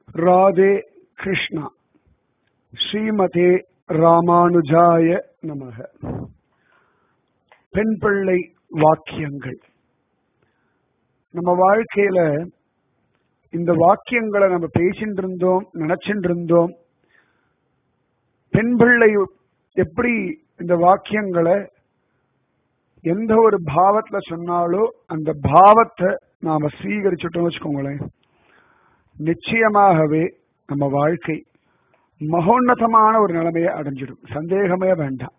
ராதே கிருஷ்ணா ஸ்ரீமதே ராமானுஜாய நமக பெண் பிள்ளை வாக்கியங்கள் நம்ம வாழ்க்கையில இந்த வாக்கியங்களை நம்ம பேசிட்டு இருந்தோம் நினைச்சிட்டு இருந்தோம் பெண் பிள்ளை எப்படி இந்த வாக்கியங்களை எந்த ஒரு பாவத்துல சொன்னாலோ அந்த பாவத்தை நாம ஸ்வீகரிச்சுட்டோம் வச்சுக்கோங்களேன் நிச்சயமாகவே நம்ம வாழ்க்கை மகோன்னதமான ஒரு நிலைமையை அடைஞ்சிடும் சந்தேகமே வேண்டாம்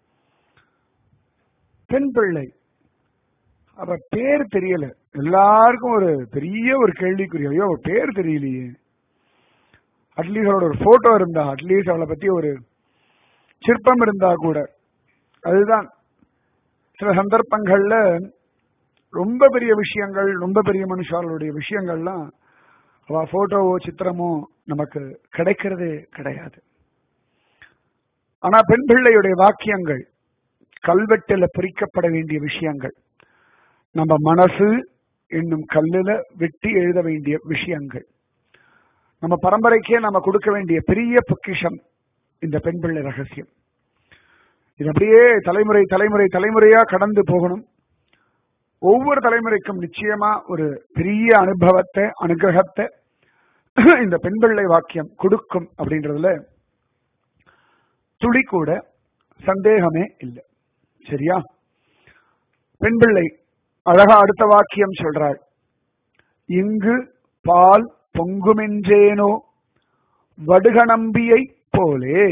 பெண் பிள்ளை அவ பேர் தெரியல எல்லாருக்கும் ஒரு பெரிய ஒரு கேள்விக்குரிய ஐயோ அவ பேர் தெரியலையே அட்லீஸ்ட் அவளோட ஒரு போட்டோ இருந்தா அட்லீஸ்ட் அவளை பத்தி ஒரு சிற்பம் இருந்தா கூட அதுதான் சில சந்தர்ப்பங்கள்ல ரொம்ப பெரிய விஷயங்கள் ரொம்ப பெரிய மனுஷாளுடைய விஷயங்கள்லாம் அவ போட்டோவோ சித்திரமோ நமக்கு கிடைக்கிறதே கிடையாது ஆனா பெண் பிள்ளையுடைய வாக்கியங்கள் கல்வெட்டில பிரிக்கப்பட வேண்டிய விஷயங்கள் நம்ம மனசு என்னும் கல்லுல வெட்டி எழுத வேண்டிய விஷயங்கள் நம்ம பரம்பரைக்கே நம்ம கொடுக்க வேண்டிய பெரிய பொக்கிஷம் இந்த பெண் பிள்ளை ரகசியம் இது அப்படியே தலைமுறை தலைமுறை தலைமுறையா கடந்து போகணும் ஒவ்வொரு தலைமுறைக்கும் நிச்சயமா ஒரு பெரிய அனுபவத்தை அனுகிரகத்தை இந்த பெண் பிள்ளை வாக்கியம் கொடுக்கும் அப்படின்றதுல துளி கூட சந்தேகமே இல்லை சரியா பெண் பிள்ளை அழகா அடுத்த வாக்கியம் சொல்றாள் இங்கு பால் பொங்குமென்றேனோ வடுக நம்பியை போலே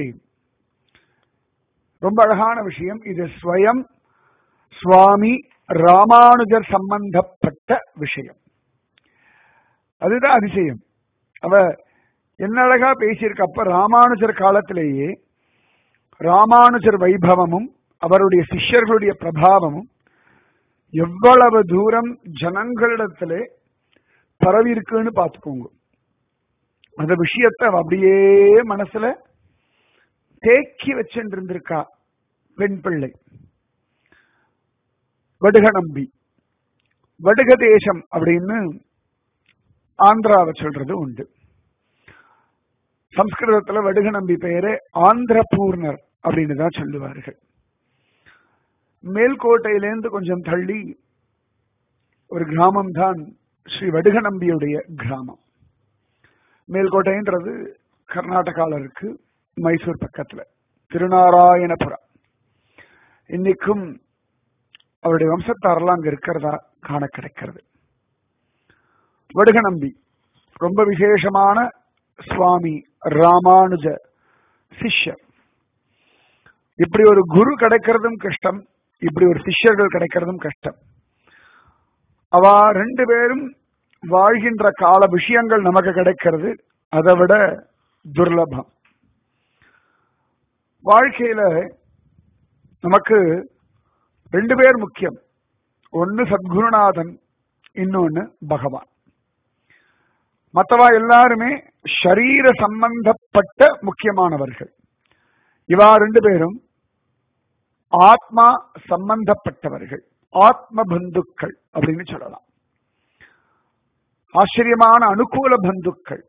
ரொம்ப அழகான விஷயம் இது ஸ்வயம் சுவாமி ராமானுஜர் சம்பந்தப்பட்ட விஷயம் அதுதான் அதிசயம் அவ என்ன அழகா பேசியிருக்க அப்ப ராமானுஜர் காலத்திலேயே ராமானுஜர் வைபவமும் அவருடைய சிஷ்யர்களுடைய பிரபாவமும் எவ்வளவு தூரம் ஜனங்களிடத்திலே பரவி இருக்குன்னு பார்த்துக்கோங்க அந்த விஷயத்தை அப்படியே மனசுல தேக்கி வச்சுட்டு இருந்திருக்கா பெண் பிள்ளை வடுக நம்பி வடுக தேசம் அப்படின்னு ஆந்திராவை சொல்றது உண்டு சம்ஸ்கிருதத்துல வடுக நம்பி பெயரே ஆந்திர பூர்ணர் அப்படின்னு தான் சொல்லுவார்கள் மேல்கோட்டையிலேருந்து கொஞ்சம் தள்ளி ஒரு கிராமம் தான் ஸ்ரீ வடுக நம்பியுடைய கிராமம் மேல்கோட்டைன்றது கர்நாடகாவில் இருக்கு மைசூர் பக்கத்துல திருநாராயணபுரம் இன்னைக்கும் அவருடைய வம்சத்தாரெல்லாம் அங்க இருக்கிறதா காண கிடைக்கிறது வடுக நம்பி ரொம்ப விசேஷமான சுவாமி ராமானுஜ சிஷ்யர் இப்படி ஒரு குரு கிடைக்கிறதும் கஷ்டம் இப்படி ஒரு சிஷ்யர்கள் கிடைக்கிறதும் கஷ்டம் அவ ரெண்டு பேரும் வாழ்கின்ற கால விஷயங்கள் நமக்கு கிடைக்கிறது அதை விட துர்லபம் வாழ்க்கையில நமக்கு ரெண்டு பேர் முக்கியம் ஒன்னு சத்குருநாதன் இன்னொன்னு பகவான் மற்றவா எல்லாருமே ஷரீர சம்பந்தப்பட்ட முக்கியமானவர்கள் இவா ரெண்டு பேரும் ஆத்மா சம்பந்தப்பட்டவர்கள் ஆத்ம பந்துக்கள் அப்படின்னு சொல்லலாம் ஆச்சரியமான அனுகூல பந்துக்கள்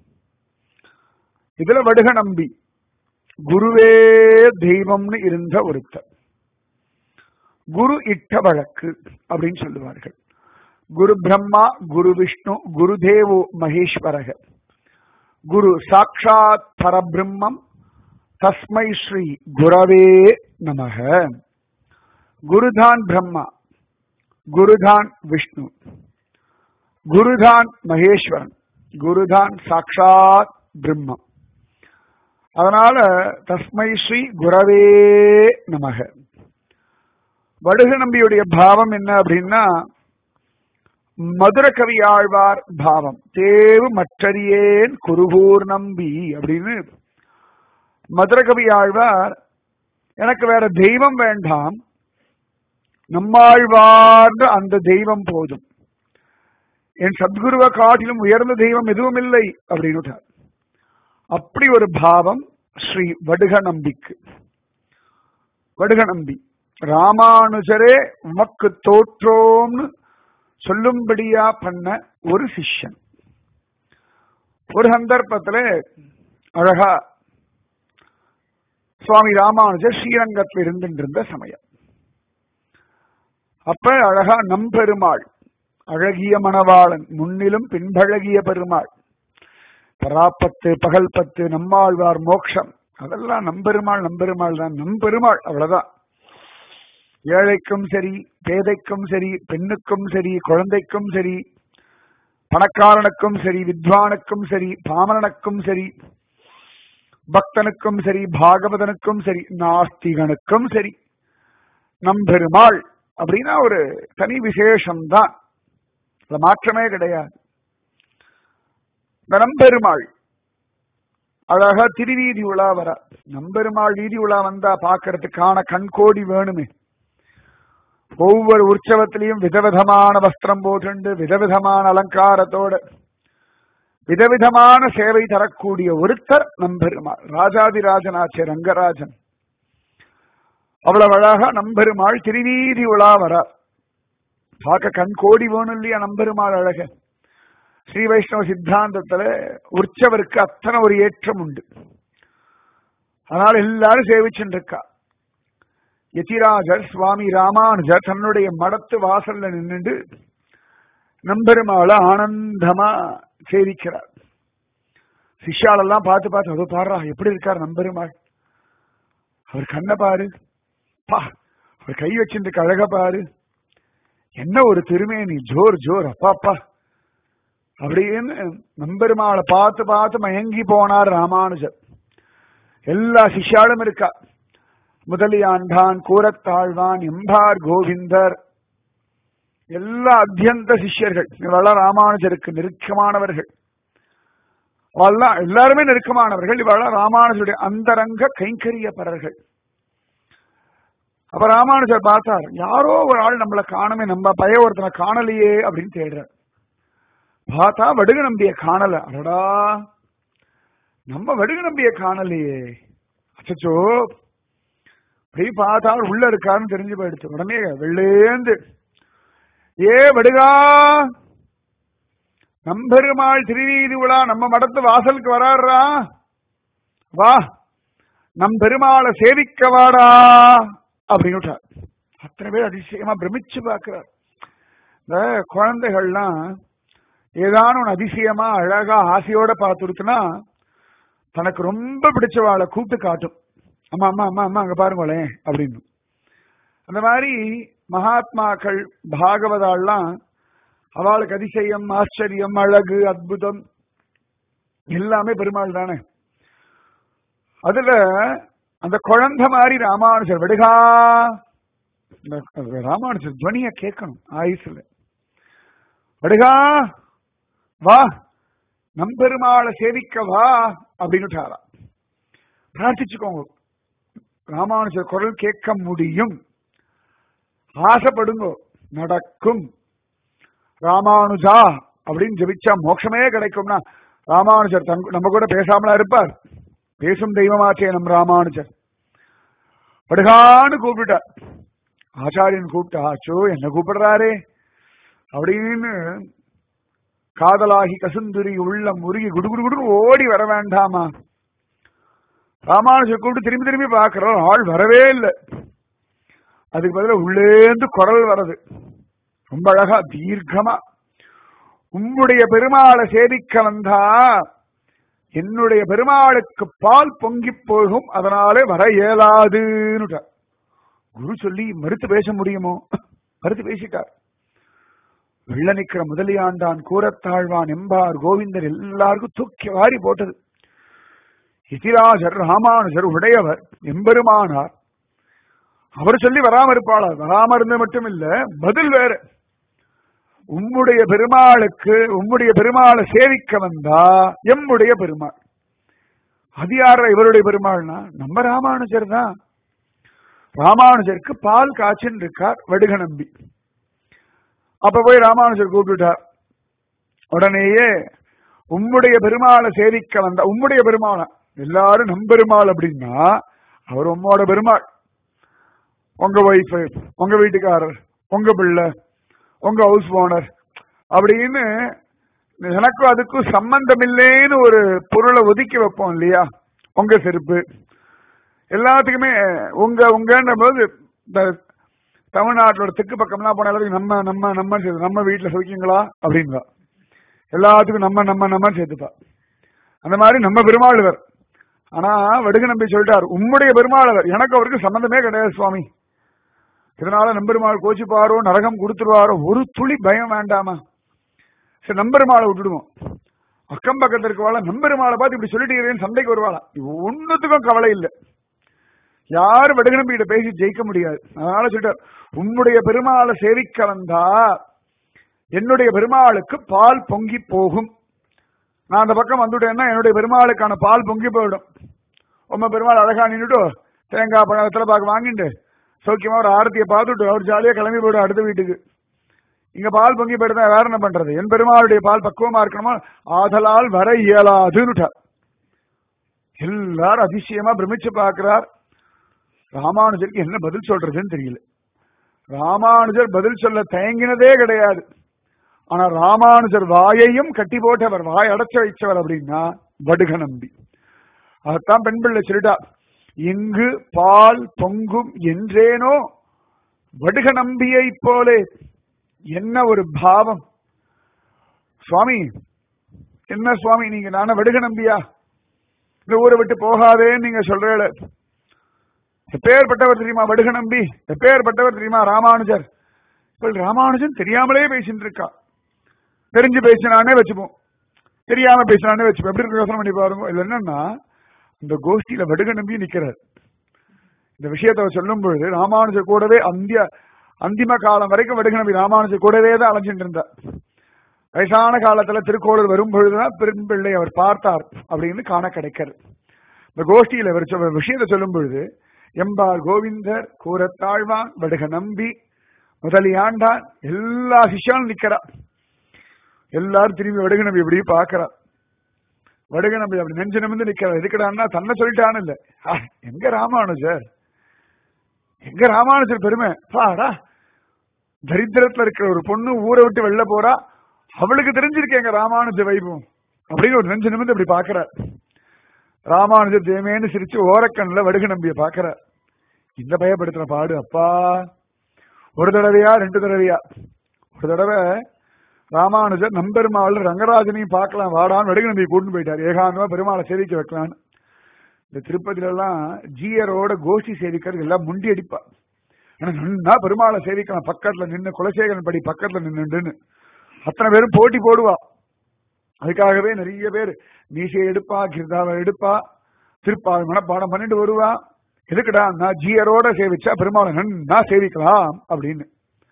இதுல வடுக நம்பி குருவே தெய்வம்னு இருந்த ஒருத்தர் குரு இட்ட வழக்கு அப்படின்னு சொல்லுவார்கள் குரு பிரம்மா குரு விஷ்ணு குரு தேவோ மகேஸ்வரக குரு சாட்சாத் பரபிரம்மம் தஸ்மை ஸ்ரீ குரவே நமக குருதான் பிரம்மா குருதான் விஷ்ணு குருதான் மகேஸ்வரன் குருதான் சாட்சாத் பிரம்மம் அதனால தஸ்மை ஸ்ரீ குரவே நமக வடுக நம்பியுடைய பாவம் என்ன அப்படின்னா மதுர கவி ஆழ்வார் பாவம் தேவு மற்றறியேன் குருகூர் நம்பி அப்படின்னு மதுர கவி ஆழ்வார் எனக்கு வேற தெய்வம் வேண்டாம் நம்மாழ்வார்ன்ற அந்த தெய்வம் போதும் என் சத்குருவை காட்டிலும் உயர்ந்த தெய்வம் எதுவும் இல்லை அப்படின்னு அப்படி ஒரு பாவம் ஸ்ரீ வடுக நம்பிக்கு வடுக நம்பி ராமானுஜரே உமக்கு தோற்றோம்னு சொல்லும்படியா பண்ண ஒரு சிஷ்யன் ஒரு சந்தர்ப்பத்துல அழகா சுவாமி ராமானுஜர் ஸ்ரீரங்கத்தில் இருந்துட்டு இருந்த சமயம் அப்ப அழகா நம்பெருமாள் அழகிய மணவாளன் முன்னிலும் பின்பழகிய பெருமாள் பராப்பத்து பகல் பத்து நம்மாழ்வார் மோக்ஷம் அதெல்லாம் நம்பெருமாள் நம்பெருமாள் தான் நம்பெருமாள் அவ்வளவுதான் ஏழைக்கும் சரி பேதைக்கும் சரி பெண்ணுக்கும் சரி குழந்தைக்கும் சரி பணக்காரனுக்கும் சரி வித்வானுக்கும் சரி பாமரனுக்கும் சரி பக்தனுக்கும் சரி பாகவதனுக்கும் சரி நாஸ்திகனுக்கும் சரி நம்பெருமாள் அப்படின்னா ஒரு தனி விசேஷம்தான் அதுல மாற்றமே கிடையாது இந்த நம்பெருமாள் அழகா திருவீதி உலா வர நம்பெருமாள் வீதி உலா வந்தா பாக்குறதுக்கான கண்கோடி வேணுமே ஒவ்வொரு உற்சவத்திலையும் விதவிதமான வஸ்திரம் போட்டுண்டு விதவிதமான அலங்காரத்தோட விதவிதமான சேவை தரக்கூடிய ஒருத்தர் நம்பெருமாள் ராஜாதிராஜனாச்சே ரங்கராஜன் அவ்வளவு அழகா நம்பெருமாள் திருவீதி உலா வர பார்க்க கண் கோடி வேணும் இல்லையா நம்பெருமாள் அழக ஸ்ரீ வைஷ்ணவ சித்தாந்தத்துல உற்சவருக்கு அத்தனை ஒரு ஏற்றம் உண்டு அதனால எல்லாரும் சேவிச்சுட்டு இருக்கா யதிராஜர் சுவாமி ராமானுஜர் தன்னுடைய மடத்து வாசல்ல நின்னுட்டு நம்பெருமாளை ஆனந்தமா சேவிக்கிறார் சிஷ்யாலெல்லாம் பார்த்து பார்த்து அதோ பாடுறா எப்படி இருக்கார் நம்பெருமாள் அவர் கண்ணை பாரு பா அவர் கை வச்சிருக்க அழக பாரு என்ன ஒரு திருமேனி ஜோர் ஜோர் அப்பாப்பா அப்படின்னு நம்பெருமாளை பார்த்து பார்த்து மயங்கி போனார் ராமானுஜர் எல்லா சிஷ்யாலும் இருக்கா முதலியாண்டான் கூரத்தாழ்வான் எம்பார் கோவிந்தர் எல்லா அத்தியந்த சிஷ்யர்கள் இவெல்லாம் ராமானுஜருக்கு நெருக்கமானவர்கள் அவெல்லாம் எல்லாருமே நெருக்கமானவர்கள் இவெல்லாம் ராமானுஜருடைய அந்தரங்க கைங்கரியப்பரர்கள் அப்ப ராமானுஜர் பார்த்தார் யாரோ ஒரு ஆள் நம்மளை காணுமே நம்ம பய ஒருத்தனை காணலையே அப்படின்னு தேடுறார் பார்த்தா வடுக நம்பிய காணல அடடா நம்ம வடுக நம்பிய காணலையே அச்சச்சோ அப்படி பார்த்தா அவர் உள்ள இருக்காருன்னு தெரிஞ்சு போயிடுச்சு உடனே வெள்ளேந்து ஏ வடுகா நம்பெருமாள் திருவீதி உலா நம்ம மடத்து வாசலுக்கு வராடுறா வா நம் பெருமாளை சேவிக்க வாடா அப்படின்னு விட்டார் அத்தனை பேர் அதிசயமா பிரமிச்சு பார்க்கிறார் இந்த குழந்தைகள்லாம் ஏதான ஒன்று அதிசயமா அழகா ஆசையோட பார்த்துடுத்துனா தனக்கு ரொம்ப பிடிச்சவாளை கூப்பிட்டு காட்டும் அம்மா அம்மா அம்மா அம்மா அங்க பாருங்களேன் அப்படின்னு அந்த மாதிரி மகாத்மாக்கள் பாகவதாள்லாம் அவளுக்கு அதிசயம் ஆச்சரியம் அழகு அற்புதம் எல்லாமே பெருமாள் தானே அதுல அந்த குழந்தை மாதிரி ராமானுஜர் விடுகா இந்த ராமானுஜர் துவனிய கேட்கணும் ஆயுசுல விடுகா வா நம்பெருமாளை சேவிக்க வா அப்படின்னு பிரார்த்திச்சுக்கோங்க ராமானுஜர் குரல் கேட்க முடியும் ஆசைப்படுங்க நடக்கும் ராமானுஜா அப்படின்னு ஜபிச்சா மோட்சமே கிடைக்கும்னா ராமானுஜர் தங்க நம்ம கூட பேசாமலா இருப்பார் பேசும் தெய்வமாச்சே நம் ராமானுஜர் படுகான்னு கூப்பிட்டார் ஆச்சாரியன் கூப்பிட்டா அச்சோ என்ன கூப்பிடுறாரே அப்படின்னு காதலாகி கசுந்துரி உள்ள முருகி குடுகுடு குடு ஓடி வர வேண்டாமா ராமானுஜர் கூப்பிட்டு திரும்பி திரும்பி பார்க்கிறோம் ஆள் வரவே இல்லை அதுக்கு பதிலாக உள்ளேந்து குரல் வர்றது ரொம்ப அழகா தீர்க்கமா உம்முடைய பெருமாளை சேவிக்க வந்தா என்னுடைய பெருமாளுக்கு பால் பொங்கி போகும் அதனாலே வர இயலாதுன்னு குரு சொல்லி மறுத்து பேச முடியுமோ மறுத்து பேசிட்டார் வெள்ள நிக்கிற முதலியாண்டான் கூரத்தாழ்வான் எம்பார் கோவிந்தர் எல்லாருக்கும் தூக்கி வாரி போட்டது இதிராஜர் ராமானுஜர் உடையவர் எம்பெருமானார் அவர் சொல்லி வராம இருப்பாளா வராம இருந்து மட்டும் இல்ல பதில் வேற உம்முடைய பெருமாளுக்கு உம்முடைய பெருமாளை சேவிக்க வந்தா எம்முடைய பெருமாள் அது யார இவருடைய பெருமாள்னா நம்ம ராமானுஜர் தான் ராமானுஜருக்கு பால் காய்ச்சின்னு இருக்கார் வடுக நம்பி அப்ப போய் ராமானுஜர் கூப்பிட்டுட்டார் உடனேயே உம்முடைய பெருமாளை சேவிக்க வந்த உம்முடைய பெருமாளா எல்லாரும் நம் பெருமாள் அப்படின்னா அவர் உம்மோட பெருமாள் உங்க ஒய்ஃப் உங்க வீட்டுக்காரர் உங்க பிள்ளை உங்க ஹவுஸ் ஓனர் அப்படின்னு எனக்கும் அதுக்கும் சம்பந்தம் இல்லைன்னு ஒரு பொருளை ஒதுக்கி வைப்போம் இல்லையா உங்க செருப்பு எல்லாத்துக்குமே உங்க உங்கன்ற போது இந்த தமிழ்நாட்டோட தெற்கு பக்கம்லாம் போன எல்லாத்துக்கும் நம்ம நம்ம நம்ம சேர்த்து நம்ம வீட்டுல சௌக்கியங்களா அப்படிங்களா எல்லாத்துக்கும் நம்ம நம்ம நம்ம சேர்த்துப்பா அந்த மாதிரி நம்ம பெருமாளுவர் ஆனா வடுக நம்பி சொல்லிட்டார் உம்முடைய பெருமாளவர் எனக்கு அவருக்கு சம்பந்தமே கிடையாது சுவாமி இதனால நம்பெருமாள் கோச்சிப்பாரோ நரகம் கொடுத்துருவாரோ ஒரு துளி பயம் வேண்டாமா சரி நம்பெருமாளை விட்டுடுவோம் அக்கம் பக்கத்துல இருக்கவாள நம்பெருமாளை பார்த்து இப்படி சொல்லிட்டு சண்டைக்கு வருவாளா ஒன்னுத்துக்கும் கவலை இல்லை யாரும் வடுகநம்பிகிட்ட பேசி ஜெயிக்க முடியாது அதனால சொல்லிட்டார் உம்முடைய பெருமாளை சேவிக்க வந்தா என்னுடைய பெருமாளுக்கு பால் பொங்கி போகும் நான் அந்த பக்கம் வந்துட்டேன்னா என்னுடைய பெருமாளுக்கான பால் பொங்கி போயிடும் உம்ம பெருமாள் அழகா நின்றுட்டு தேங்காய் பழம் வெத்தலை பாக்கு வாங்கிட்டு சௌக்கியமா ஒரு ஆரத்தியை பார்த்துட்டு அவர் ஜாலியா கிளம்பி போயிடும் அடுத்த வீட்டுக்கு இங்க பால் பொங்கி போயிட்டு வேற என்ன பண்றது என் பெருமாளுடைய பால் பக்குவமா இருக்கணுமா ஆதலால் வர இயலாதுன்னுட்டார் எல்லாரும் அதிசயமா பிரமிச்சு பார்க்கிறார் ராமானுஜருக்கு என்ன பதில் சொல்றதுன்னு தெரியல ராமானுஜர் பதில் சொல்ல தயங்கினதே கிடையாது ஆனா ராமானுஜர் வாயையும் கட்டி போட்டவர் வாய் அடைச்சு வைச்சவர் அப்படின்னா வடுக நம்பி அதைத்தான் பெண் பிள்ளை சொல்லிட்டா இங்கு பால் பொங்கும் என்றேனோ வடுக நம்பியை போலே என்ன ஒரு பாவம் சுவாமி என்ன சுவாமி நீங்க நான வடுக நம்பியா இந்த ஊரை விட்டு போகாதேன்னு நீங்க சொல்றேன் எப்பேற்பட்டவர் தெரியுமா வடுக நம்பி எப்பேற்பட்டவர் தெரியுமா ராமானுஜர் இப்ப ராமானுஜன் தெரியாமலே பேசிட்டு இருக்கா தெரிஞ்சு பேசினானே வச்சுப்போம் தெரியாம பேசினானே வச்சுப்போம் எப்படி இருக்கு யோசனை பண்ணி பாருங்க இதுல என்னன்னா இந்த கோஷ்டியில வடுக நம்பி நிக்கிறார் இந்த விஷயத்தை அவர் சொல்லும் பொழுது ராமானுஜர் கூடவே அந்திய அந்திம காலம் வரைக்கும் வடுக நம்பி ராமானுஜர் கூடவே தான் அலைஞ்சிட்டு இருந்தார் வயசான காலத்துல திருக்கோளூர் வரும் பொழுதுதான் பெரும் பிள்ளை அவர் பார்த்தார் அப்படின்னு காண கிடைக்கிறது இந்த கோஷ்டியில இவர் சொ- விஷயத்தை சொல்லும் பொழுது எம்பார் கோவிந்தர் கூரத்தாழ்வான் வடுக நம்பி முதலியாண்டான் எல்லா சிஷ்யாலும் நிக்கிறா எல்லாரும் திரும்பி வடுக நம்பி இப்படி பாக்குறா வடுக நம்பி அப்படி நெஞ்சு நிமிந்து நிக்கிறா எதுக்கடான்னா தன்னை சொல்லிட்டான்னு இல்ல ஆ, எங்க ராமானுஜர் எங்க ராமானுஜர் பெருமை பாடா தரித்திரத்துல இருக்கிற ஒரு பொண்ணு ஊரை விட்டு வெளில போறா அவளுக்கு தெரிஞ்சிருக்கு எங்க ராமானுஜ வைபவம் அப்படின்னு ஒரு நெஞ்சு நிமிந்து இப்படி பாக்குறார் ராமானுஜர் தேமேன்னு சிரிச்சு ஓரக்கண்ணுல வடுக நம்பிய பாக்குறார் இந்த பயப்படுத்துற பாடு அப்பா ஒரு தடவையா ரெண்டு தடவையா ஒரு தடவை ராமானுஜர் நம்பெருமாள் ரங்கராஜனையும் பார்க்கலாம் வாடான்னு வடுக நம்பியை கூட்டிட்டு போயிட்டார் ஏகாந்தமா பெருமாளை சேவிக்க வைக்கலான்னு இந்த திருப்பதியில எல்லாம் ஜீயரோட கோஷ்டி சேவிக்கிறது எல்லாம் முண்டி அடிப்பா ஆனா நன்னா பெருமாளை சேவிக்கலாம் பக்கத்துல நின்னு குலசேகரன் படி பக்கத்துல நின்னுன்னு அத்தனை பேரும் போட்டி போடுவா அதுக்காகவே நிறைய பேர் மீசையை எடுப்பா கிருதாவை எடுப்பா திருப்பாவை மனப்பாடம் பண்ணிட்டு வருவா எதுக்குடா நான் ஜீயரோட சேவிச்சா பெருமாளை நன்னா சேவிக்கலாம் அப்படின்னு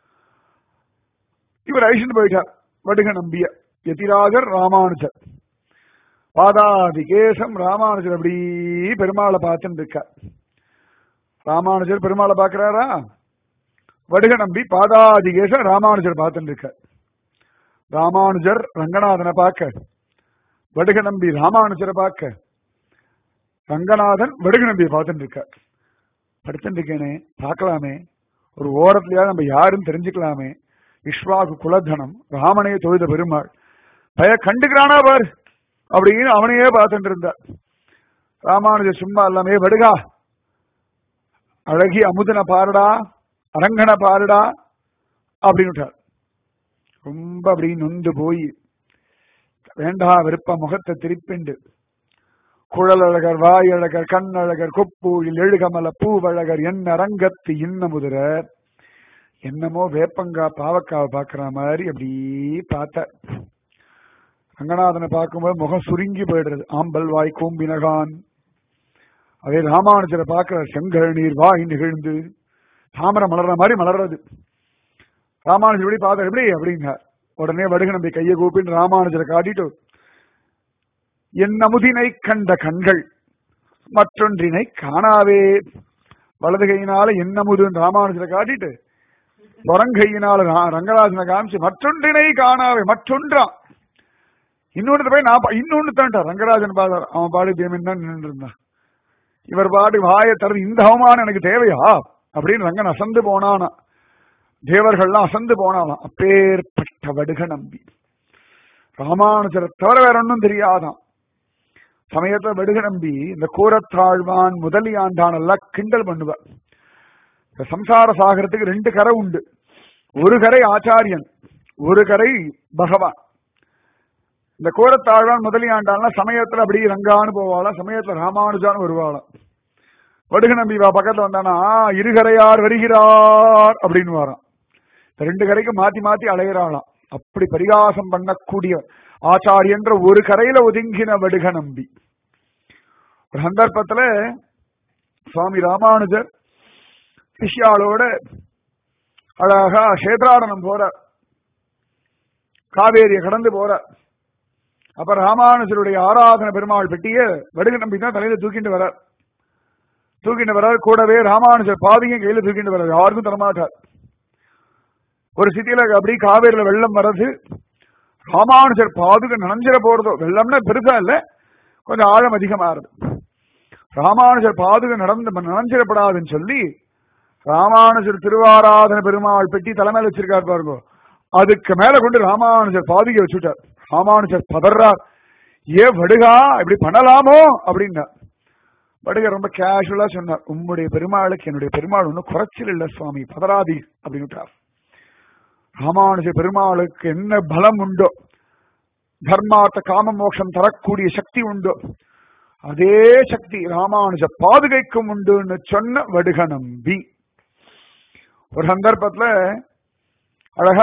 இவர் ஐஷன் போயிட்டார் வடுக நம்பிய யதிராஜர் ராமானுஜர் பாதாதி கேசம் ராமானுஜர் அப்படி பெருமாளை பார்த்துட்டு இருக்கார் ராமானுஜர் பெருமாளை பார்க்கிறாரா வடுக நம்பி பாதாதி கேசம் ராமானுஜர் பார்த்துட்டு இருக்கார் ராமானுஜர் ரங்கநாதனை பார்க்க வடுக நம்பி ராமானுஜரை பார்க்க ரங்கநாதன் வடுக நம்பியை பார்த்துட்டு இருக்கார் படுத்துட்டு இருக்கேனே பார்க்கலாமே ஒரு ஓரத்துலயாவது நம்ம யாருன்னு தெரிஞ்சுக்கலாமே விஸ்வாகு குலதனம் ராமனைய தொழுத பெருமாள் பய கண்டுக்கிறானா பார் அப்படின்னு அவனையே பார்த்துட்டு இருந்தார் ராமானுஜர் சும்மா எல்லாமே வடுகா அழகி அமுதன பாருடா அரங்கன பாருடா அப்படின்னுட்டார் ரொம்ப அப்படி நொந்து போய் வேண்டா விருப்ப முகத்தை திருப்பிண்டு குழல் அழகர் வாய் அழகர் கண் அழகர் கொப்பூழில் எழுகமல பூவழகர் என்ன ரங்கத்து இன்னமுதுர என்னமோ வேப்பங்கா பாவக்காவை பாக்குற மாதிரி அப்படி பார்த்த ரங்கநாதனை பார்க்கும்போது முகம் சுருங்கி போயிடுறது ஆம்பல் வாய் கூம்பினகான் அதே ராமானுஜரை பார்க்கிற செங்கல் நீர் வாய் நிகழ்ந்து தாமரை மலர்ற மாதிரி மலர்றது ராமானுஜர் எப்படி பார்த்தார் எப்படி அப்படிங்க உடனே வடுக நம்பி கையை கூப்பின்னு ராமானுஜரை காட்டிட்டு என் அமுதினை கண்ட கண்கள் மற்றொன்றினை காணாவே வலது கையினால என் அமுதுன்னு ராமானுஜரை காட்டிட்டு புறங்கையினால ரா- ரங்கராஜனை காமிச்சு மற்றொன்றினை காணாவே மற்றொன்றான் இன்னொன்று போய் நான் பா- இன்னொன்னு தான்டா ரங்கராஜன் பாதார் அவன் பாடு பேமின் தான் நின்று இருந்தான் இவர் பாடு வாயை தரது இந்த அவமானம் எனக்கு தேவையா அப்படின்னு ரங்கன் அசந்து போனானா தேவர்கள்லாம் அசந்து போனாலாம் அப்பேற்பட்ட வடுக நம்பி ராமானுஜரை தவிர வேற ஒன்றும் தெரியாதான் சமயத்துல வெடுக நம்பி இந்த கூரத்தாழ்வான் முதலியாண்டான் எல்லாம் கிண்டல் பண்ணுவார் இந்த சம்சார சாகரத்துக்கு ரெண்டு கரை உண்டு ஒரு கரை ஆச்சாரியன் ஒரு கரை பகவான் இந்த கூரத்தாழ்வான் முதலியாண்டான்லாம் சமயத்துல அப்படி ரங்கான்னு போவாளாம் சமயத்துல ராமானுஜான்னு வருவாளாம் வடுக நம்பி வா பக்கத்துல வந்தானா "ஆ, இருகரையார் வருகிறார் அப்படின்னு வரான் இந்த ரெண்டு கரைக்கு மாத்தி மாத்தி அலையிறாளாம் அப்படி பரிகாசம் பண்ணக்கூடிய ஆச்சாரியன்ற ஒரு கரையில ஒதுங்கின வடுக நம்பி ஒரு சந்தர்ப்பத்துல சுவாமி ராமானுஜர் சிஷ்யாளோட அழகா கஷேத்ராடனம் போற காவேரியை கடந்து போற அப்ப ராமானுஜருடைய ஆராதன பெருமாள் பெட்டிய வடுக நம்பி தான் தலையில தூக்கிட்டு வரார் தூக்கிட்டு வரார் கூடவே ராமானுஜர் பாதியும் கையில தூக்கிட்டு வரார் யாருக்கும் தரமாட்டார் ஒரு சிட்டியில அப்படி காவேரியில வெள்ளம் வர்றது ராமானுஜர் பாதுக நனைஞ்சிட போறதோ வெள்ளம்னா பெருசா இல்ல கொஞ்சம் ஆழம் அதிகமாறுது ராமானுஜர் பாதுக நடந்து நனைஞ்சிடப்படாதுன்னு சொல்லி ராமானுஜர் திருவாராதன பெருமாள் பெட்டி தலைமையில வச்சிருக்காரு பாருங்க அதுக்கு மேல கொண்டு ராமானுஜர் பாதுகை வச்சுட்டார் ராமானுஜர் பதறார் ஏ வடுகா இப்படி பண்ணலாமோ அப்படின்னா வடுகர் ரொம்ப கேஷுவலா சொன்னார் உம்முடைய பெருமாளுக்கு என்னுடைய பெருமாள் ஒன்றும் குறைச்சல் இல்ல சுவாமி பதறாதி அப்படின்னுட்டார் ராமானுஜ பெருமாளுக்கு என்ன பலம் உண்டோ தர்மார்த்த காம மோட்சம் தரக்கூடிய சக்தி உண்டோ அதே சக்தி ராமானுஜ பாதுகைக்கும் உண்டுன்னு சொன்ன வடுக நம்பி ஒரு சந்தர்ப்பத்துல அழகா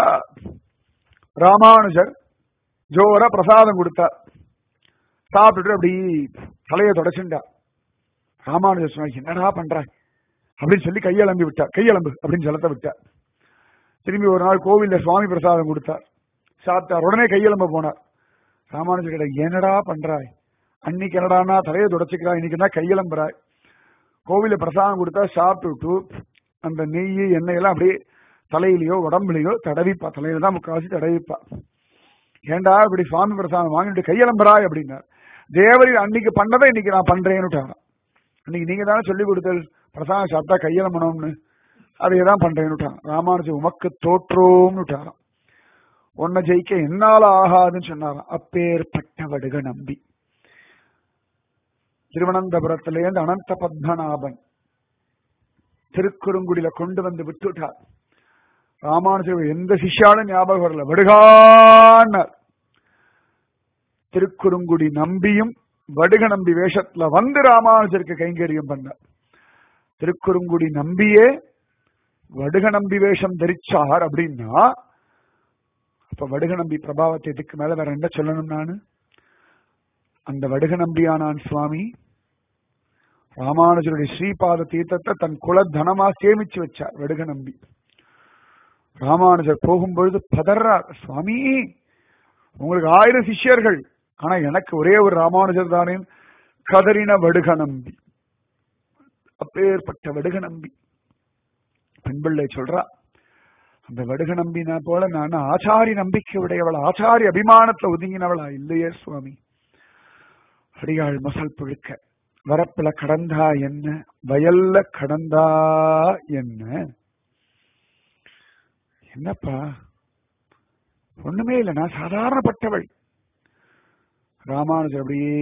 ராமானுஜர் ஜோரா பிரசாதம் கொடுத்தார் சாப்பிட்டுட்டு அப்படி தலையை தொடச்சுண்டா ராமானுஜர் சொன்னார் என்னடா பண்ற அப்படின்னு சொல்லி கையளம்பி விட்டார் கையளம்பு அப்படின்னு சொல்லத்தை விட்டார் திரும்பி ஒரு நாள் கோவில்ல சுவாமி பிரசாதம் கொடுத்தார் சாப்பிட்டார் உடனே கையெழும்ப போனார் ராமானுஜர் கிட்ட என்னடா பண்றாய் அன்னைக்கு என்னடானா தலையை தொடச்சிக்கிறாய் இன்னைக்கு தான் கையெழும்புறாய் கோவில பிரசாதம் கொடுத்தா சாப்பிட்டுட்டு அந்த நெய் எண்ணெய் எல்லாம் அப்படியே தலையிலயோ உடம்புலயோ தடவிப்பா தலையில தான் முக்காவாசி தடவிப்பா ஏண்டா இப்படி சுவாமி பிரசாதம் வாங்கிட்டு கையெழும்புறாய் அப்படின்னார் தேவரி அன்னைக்கு பண்ணதை இன்னைக்கு நான் பண்றேன்னு அன்னைக்கு நீங்க தானே சொல்லி கொடுத்தல் பிரசாதம் சாப்பிட்டா கையெழும்பணும்னு அதை தான் பண்றேன்னுட்டான் ராமானுஜர் உமக்கு தோற்றோம்னுட்டாராம் உன்னை ஜெயிக்க என்னால ஆகாதுன்னு சொன்னாராம் அப்பேற்பட்ட வடுக நம்பி திருவனந்தபுரத்திலேருந்து அனந்த பத்மநாபன் திருக்குறுங்குடியில கொண்டு வந்து விட்டுட்டார் ராமானுஜர் எந்த சிஷ்யாலும் ஞாபகம் வரல வடுகான்னார் திருக்குறுங்குடி நம்பியும் வடுக நம்பி வேஷத்துல வந்து ராமானுஜருக்கு கைங்கரியம் பண்ணார் திருக்குறுங்குடி நம்பியே வடுக நம்பி வேஷம் தரிச்சார் அப்படின்னா அப்ப வடுக நம்பி பிரபாவத்தை இதுக்கு மேல வேற என்ன சொல்லணும் நானு அந்த வடுக நம்பியானான் சுவாமி ராமானுஜருடைய ஸ்ரீபாத தீர்த்தத்தை தன் குல தனமா சேமிச்சு வச்சார் வடுக நம்பி ராமானுஜர் போகும்பொழுது பதறார் சுவாமி உங்களுக்கு ஆயிரம் சிஷ்யர்கள் ஆனா எனக்கு ஒரே ஒரு ராமானுஜர் தானே கதறின வடுக நம்பி அப்பேற்பட்ட வடுக நம்பி பெண்பிள்ளை சொல்றா அந்த வடுக நம்பினா போல நான் ஆச்சாரி நம்பிக்கை உடையவளா ஆச்சாரி அபிமானத்துல ஒதுங்கினவளா இல்லையே சுவாமி அடியாள் மசல் புழுக்க வரப்புல கடந்தா என்ன வயல்ல கடந்தா என்ன என்னப்பா ஒண்ணுமே இல்லை நான் சாதாரணப்பட்டவள் ராமானுஜர் அப்படியே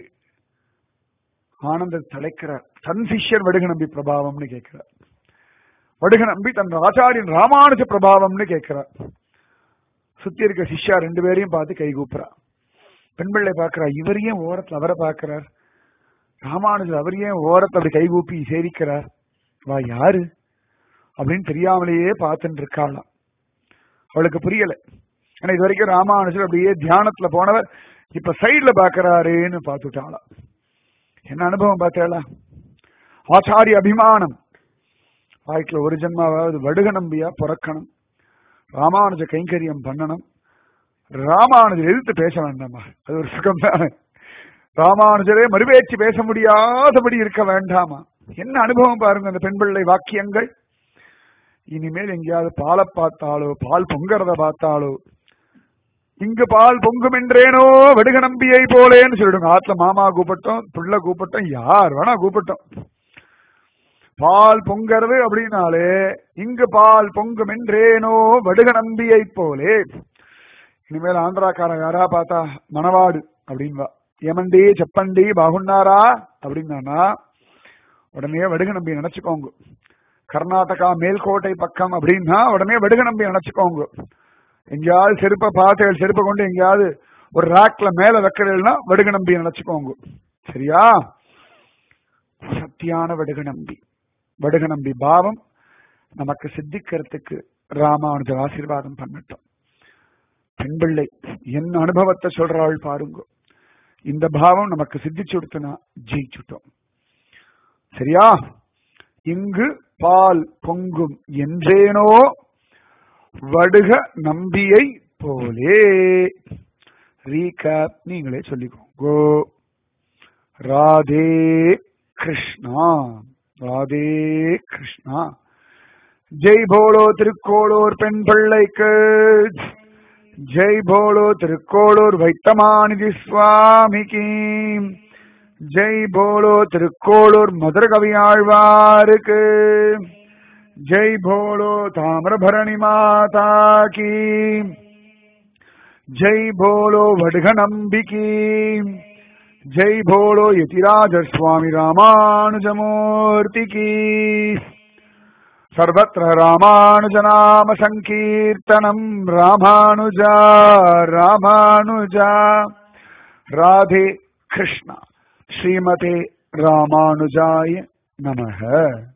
ஆனந்த தலைக்கிறார் தன் சிஷ்யர் வடுக நம்பி பிரபாவம்னு கேட்கிறார் வடுக நம்பி தன் ஆச்சாரியன் ராமானுஜ பிரபாவம்னு கேட்கிறார் சுத்தி இருக்க சிஷ்யா ரெண்டு பேரையும் பார்த்து கை கூப்புறா பெண் பிள்ளை பார்க்கிறா இவர் ஏன் ஓரத்துல அவரை பார்க்கிறார் ராமானுஜர் அவர் ஏன் ஓரத்துல அப்படி கைகூப்பி சேவிக்கிறார் வா யாரு அப்படின்னு தெரியாமலேயே பார்த்துட்டு இருக்காளாம் அவளுக்கு புரியல ஏன்னா இது வரைக்கும் ராமானுஜர் அப்படியே தியானத்துல போனவர் இப்ப சைட்ல பாக்குறாருன்னு பார்த்துட்டாளாம் என்ன அனுபவம் பார்த்தாளா ஆச்சாரிய அபிமானம் வாழ்க்கையில ஒரு ஜென்மாவது வடுக நம்பியா பிறக்கணும் ராமானுஜ கைங்கரியம் பண்ணணும் ராமானுஜர் எதிர்த்து பேச வேண்டாமா அது ஒரு சுகம் தானே ராமானுஜரே மறுபேச்சு பேச முடியாதபடி இருக்க வேண்டாமா என்ன அனுபவம் பாருங்க அந்த பெண் பிள்ளை வாக்கியங்கள் இனிமேல் எங்கேயாவது பாலை பார்த்தாலோ பால் பொங்கறத பார்த்தாலோ இங்கு பால் பொங்கும் என்றேனோ வெடுக நம்பியை போலேன்னு சொல்லிடுங்க ஆத்துல மாமா கூப்பிட்டோம் புள்ள கூப்பிட்டோம் யார் வேணா கூப்பிட்டோம் பால் பொங்கறது அப்படின்னாலே இங்கு பால் பொங்கும் என்றேனோ வடுக நம்பியை போலே இனிமேல் ஆந்திராக்கார யாரா பார்த்தா மணவாடு அப்படின்பா ஏமண்டி செப்பண்டி பாகுன்னாரா அப்படின்னானா உடனே வடுக நம்பி நினைச்சுக்கோங்க கர்நாடகா மேல்கோட்டை பக்கம் அப்படின்னா உடனே வடுக நம்பி நினைச்சுக்கோங்க எங்கேயாவது செருப்பை பார்த்து செருப்பை கொண்டு எங்கேயாவது ஒரு ராக்ல மேல வைக்கிறதுனா வடுக நம்பி நினைச்சுக்கோங்க சரியா சத்தியான வடுக நம்பி வடுக நம்பி பாவம் நமக்கு சித்திக்கிறதுக்கு ராமானுஜர் ஆசீர்வாதம் பண்ணட்டும் பெண் பிள்ளை என் அனுபவத்தை சொல்றாள் பாருங்க இந்த பாவம் நமக்கு சித்திச்சு கொடுத்தனா ஜெயிச்சுட்டோம் சரியா இங்கு பால் பொங்கும் என்றேனோ வடுக நம்பியை போலே ரீகேப் நீங்களே சொல்லிக்கோங்க ராதே கிருஷ்ணா ராதே கிருஷ்ணா ஜெய் போலோ திருக்கோளூர் பெண் பிள்ளைக்கு ஜெய் போலோ திருக்கோளூர் வைத்தமாநிதி சுவாமிக்கு ஜெய் போலோ திருக்கோளூர் மதுர கவியாழ்வாருக்கு ஜெய் போலோ தாமிரபரணி மாதா கி ஜெய் போலோ வடுக நம்பிக்கி ஜெய் போலோ யதிராஜ சுவாமி ராமானுஜமூர்த்தி கி सर्वत्र रामानुजनाम सङ्कीर्तनम् रामानुजा रामानुजा राधे कृष्ण श्रीमते रामानुजाय नमः